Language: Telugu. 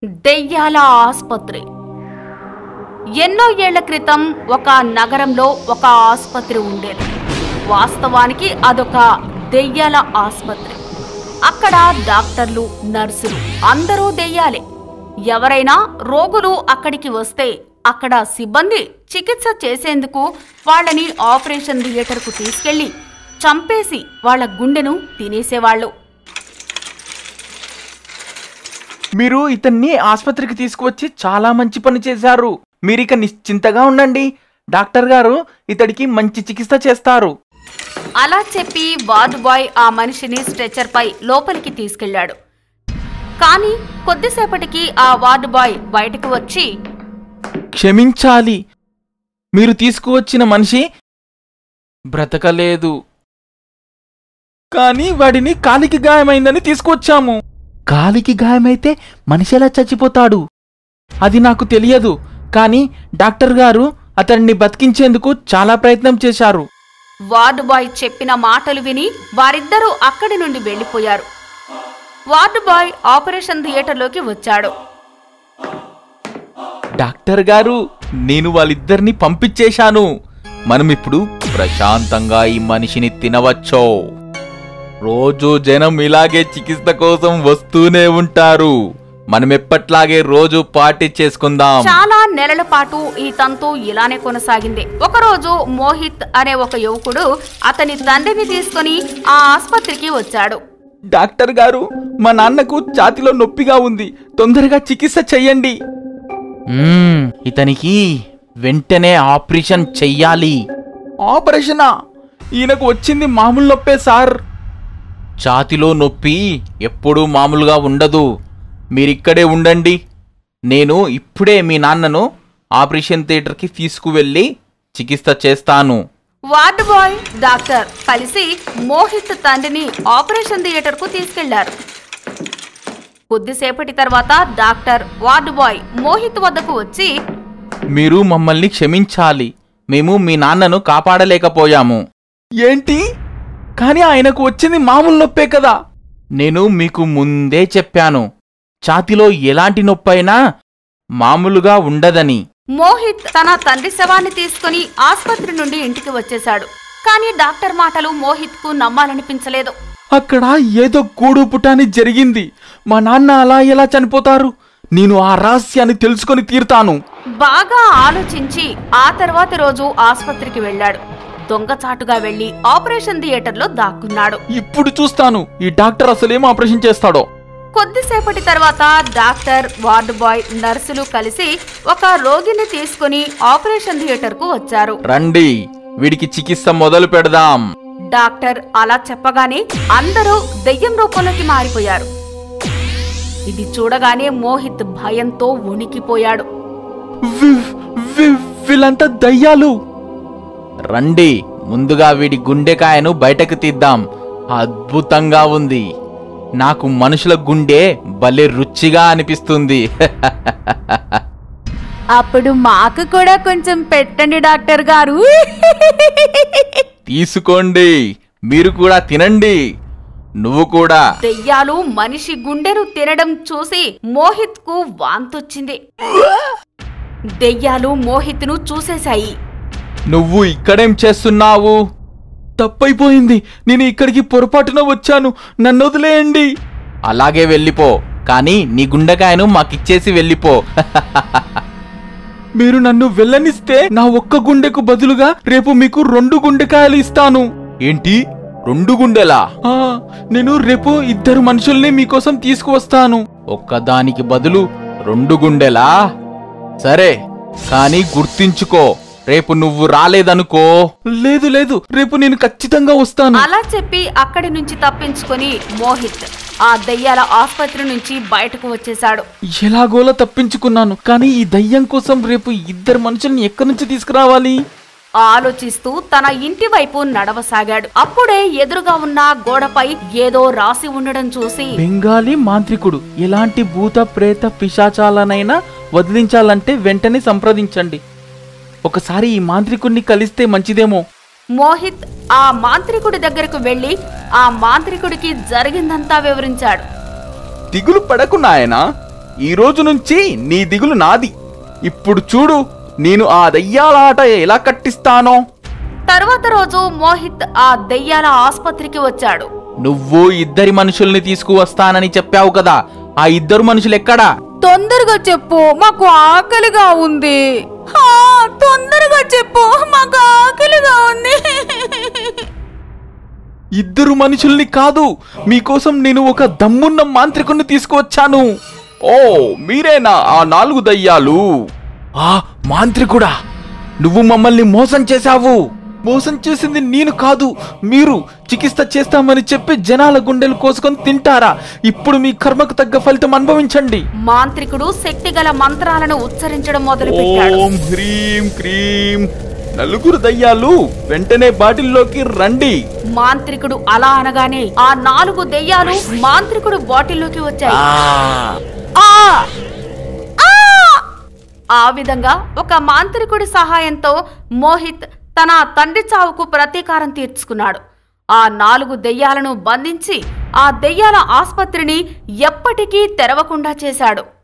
దెయ్యాల ఆస్పత్రి ఎన్నో ఏళ్ల క్రితం ఒక నగరంలో ఒక ఆసుపత్రి ఉండేది వాస్తవానికి అదొక దెయ్యాల ఆసుపత్రి అక్కడ డాక్టర్లు నర్సులు అందరూ దెయ్యాలే ఎవరైనా రోగులు అక్కడికి వస్తే అక్కడ సిబ్బంది చికిత్స చేసేందుకు వాళ్ళని ఆపరేషన్ థియేటర్కు తీసుకెళ్లి చంపేసి వాళ్ళ గుండెను తినేసేవాళ్ళు మీరు ఇతన్ని ఆసుపత్రికి తీసుకువచ్చి చాలా మంచి పని చేశారు మీరిక నిశ్చింతగా ఉండండి డాక్టర్ గారు ఇతడికి మంచి చికిత్స చేస్తారు అలా చెప్పి వార్డ్ బాయ్ ఆ మనిషిని స్ట్రెచర్ పై లోపలికి తీసుకెళ్లాడు కానీ కొద్దిసేపటికి ఆ వార్డ్ బాయ్ బయటకు వచ్చి క్షమించాలి మీరు తీసుకువచ్చిన మనిషి బ్రతకలేదు కానీ వాడిని కాలికి గాయమైందని తీసుకువచ్చాము కాలికి గాయమైతే మనిషి ఎలా చచ్చిపోతాడు అది నాకు తెలియదు కానీ డాక్టర్ గారు అతన్ని బతికించేందుకు చాలా ప్రయత్నం చేశారు వార్డ్ బాయ్ చెప్పిన మాటలు విని వారిద్దరూ అక్కడి నుండి వెళ్లిపోయారు వార్డ్ బాయ్ ఆపరేషన్ థియేటర్లోకి వచ్చాడు డాక్టర్ గారు నేను వాళ్ళిద్దరిని పంపించేశాను మనం ఇప్పుడు ప్రశాంతంగా ఈ మనిషిని తినవచ్చో రోజు జనం ఇలాగే చికిత్స కోసం వస్తూనే ఉంటారు మనం ఎప్పట్లాగే రోజు పార్టీ చేసుకుందాం చాలా నెలల పాటు ఈ తంతు ఇలానే కొనసాగింది ఒకరోజు మోహిత్ అనే ఒక యువకుడు అతని తండ్రిని తీసుకుని ఆ ఆస్పత్రికి వచ్చాడు డాక్టర్ గారు మా నాన్నకు ఛాతిలో నొప్పిగా ఉంది తొందరగా చికిత్స చెయ్యండి ఇతనికి వెంటనే ఆపరేషన్ చెయ్యాలి ఆపరేషనా ఈయనకు వచ్చింది మామూలు నొప్పే సార్ ఛాతిలో నొప్పి ఎప్పుడూ మామూలుగా ఉండదు మీరిక్కడే ఉండండి నేను ఇప్పుడే మీ నాన్నను ఆపరేషన్ థియేటర్కి తీసుకువెళ్ళి చికిత్స చేస్తాను వార్డ్ బాయ్ డాక్టర్ కలిసి మోహిత్ తండ్రిని ఆపరేషన్ థియేటర్ కు తీసుకెళ్లారు కొద్దిసేపటి తర్వాత డాక్టర్ వార్డ్ బాయ్ మోహిత్ వద్దకు వచ్చి మీరు మమ్మల్ని క్షమించాలి మేము మీ నాన్నను కాపాడలేకపోయాము ఏంటి కానీ ఆయనకు వచ్చింది మామూలు నొప్పే కదా నేను మీకు ముందే చెప్పాను ఛాతిలో ఎలాంటి నొప్పైనా మామూలుగా ఉండదని మోహిత్ తన తండ్రి శవాన్ని తీసుకుని ఆసుపత్రి నుండి ఇంటికి వచ్చేశాడు కానీ డాక్టర్ మాటలు మోహిత్ కు నమ్మాలనిపించలేదు అక్కడ ఏదో గూడు పుటాని జరిగింది మా నాన్న అలా ఎలా చనిపోతారు నేను ఆ రహస్యాన్ని తెలుసుకొని తీరుతాను బాగా ఆలోచించి ఆ తర్వాతి రోజు ఆసుపత్రికి వెళ్ళాడు దొంగచాటుగా వెళ్లి ఆపరేషన్ థియేటర్లో దాక్కున్నాడు ఇప్పుడు చూస్తాను ఈ డాక్టర్ అసలేం ఆపరేషన్ చేస్తాడో కొద్దిసేపటి తర్వాత డాక్టర్ వార్డు బాయ్ నర్సులు కలిసి ఒక రోగిని తీసుకుని ఆపరేషన్ థియేటర్ కు వచ్చారు రండి వీడికి చికిత్స మొదలు పెడదాం డాక్టర్ అలా చెప్పగానే అందరూ దెయ్యం రూపంలోకి మారిపోయారు ఇది చూడగానే మోహిత్ భయంతో వణికిపోయాడు వి- వి- వీళ్ళంతా దయ్యాలు రండి ముందుగా వీడి గుండెకాయను బయటకు తీద్దాం అద్భుతంగా ఉంది నాకు మనుషుల గుండె భలే రుచిగా అనిపిస్తుంది అప్పుడు మాకు కూడా కొంచెం పెట్టండి డాక్టర్ గారు తీసుకోండి మీరు కూడా తినండి నువ్వు కూడా దెయ్యాలు మనిషి గుండెను తినడం చూసి మోహిత్ కు వాంతొచ్చింది దెయ్యాలు మోహిత్ను చూసేశాయి నువ్వు ఇక్కడేం చేస్తున్నావు తప్పైపోయింది నేను ఇక్కడికి పొరపాటున వచ్చాను నన్ను వదిలేయండి అలాగే వెళ్ళిపో కానీ నీ గుండెకాయను మాకిచ్చేసి వెళ్ళిపో మీరు నన్ను వెళ్ళనిస్తే నా ఒక్క గుండెకు బదులుగా రేపు మీకు రెండు గుండెకాయలు ఇస్తాను ఏంటి రెండు గుండెలా ఆ, నేను రేపు ఇద్దరు మనుషుల్ని మీకోసం తీసుకువస్తాను ఒక్కదానికి బదులు రెండు గుండెలా సరే కానీ గుర్తించుకో రేపు నువ్వు రాలేదనుకో లేదు లేదు రేపు నేను ఖచ్చితంగా వస్తాను అలా చెప్పి అక్కడి నుంచి తప్పించుకొని మోహిత్ ఆ దెయ్యాల ఆసుపత్రి నుంచి బయటకు వచ్చేశాడు ఎలాగోలా తప్పించుకున్నాను కానీ ఈ దయ్యం కోసం రేపు ఇద్దరు మనుషుల్ని ఎక్కడి నుంచి తీసుకురావాలి ఆలోచిస్తూ తన ఇంటి వైపు నడవసాగాడు అప్పుడే ఎదురుగా ఉన్న గోడపై ఏదో రాసి ఉండడం చూసి బెంగాలీ మాంత్రికుడు ఎలాంటి భూత ప్రేత పిశాచాలనైనా వదిలించాలంటే వెంటనే సంప్రదించండి ఒకసారి ఈ మాంత్రికుడిని కలిస్తే మంచిదేమో మోహిత్ ఆ మాంత్రికుడి దగ్గరకు వెళ్లి ఆ మాంత్రికుడికి జరిగిందంతా వివరించాడు దిగులు పడకు నాయనా ఈ రోజు నుంచి నీ దిగులు నాది ఇప్పుడు చూడు నేను ఆ దయ్యాల ఆట ఎలా కట్టిస్తానో తరువాత రోజు మోహిత్ ఆ దెయ్యాల ఆస్పత్రికి వచ్చాడు నువ్వు ఇద్దరి మనుషుల్ని తీసుకువస్తానని చెప్పావు కదా ఆ ఇద్దరు మనుషులు ఎక్కడా తొందరగా చెప్పు మాకు ఆకలిగా ఉంది హా, తొందరగా చెప్పు మాకు ఆకలిగా ఉంది ఇద్దరు మనుషుల్ని కాదు మీకోసం నేను ఒక దమ్మున్న మాంత్రికుణ్ణి తీసుకువచ్చాను ఓ మీరేనా ఆ నాలుగు దయ్యాలు ఆ మాంత్రికుడా నువ్వు మమ్మల్ని మోసం చేశావు మోసం చేసింది నేను కాదు మీరు చికిత్స చేస్తామని చెప్పి జనాల గుండెలు కోసుకొని తింటారా ఇప్పుడు మీ కర్మకు తగ్గ ఫలితం అనుభవించండి మాంత్రికుడు శక్తిగల మంత్రాలను ఉచ్చరించడం మొదలుపెట్టాడు ఓం హ్రీం క్రీం నలుగురు దయ్యాలు వెంటనే బాటిల్లోకి రండి మాంత్రికుడు అలా అనగానే ఆ నాలుగు దెయ్యాలు మాంత్రికుడు బాటిల్లోకి వచ్చాయి ఆ ఆ! ఆ! ఆ విధంగా ఒక మాంత్రికుడి సహాయంతో మోహిత్ తన తండ్రి చావుకు ప్రతీకారం తీర్చుకున్నాడు ఆ నాలుగు దెయ్యాలను బంధించి ఆ దెయ్యాల ఆస్పత్రిని ఎప్పటికీ తెరవకుండా చేశాడు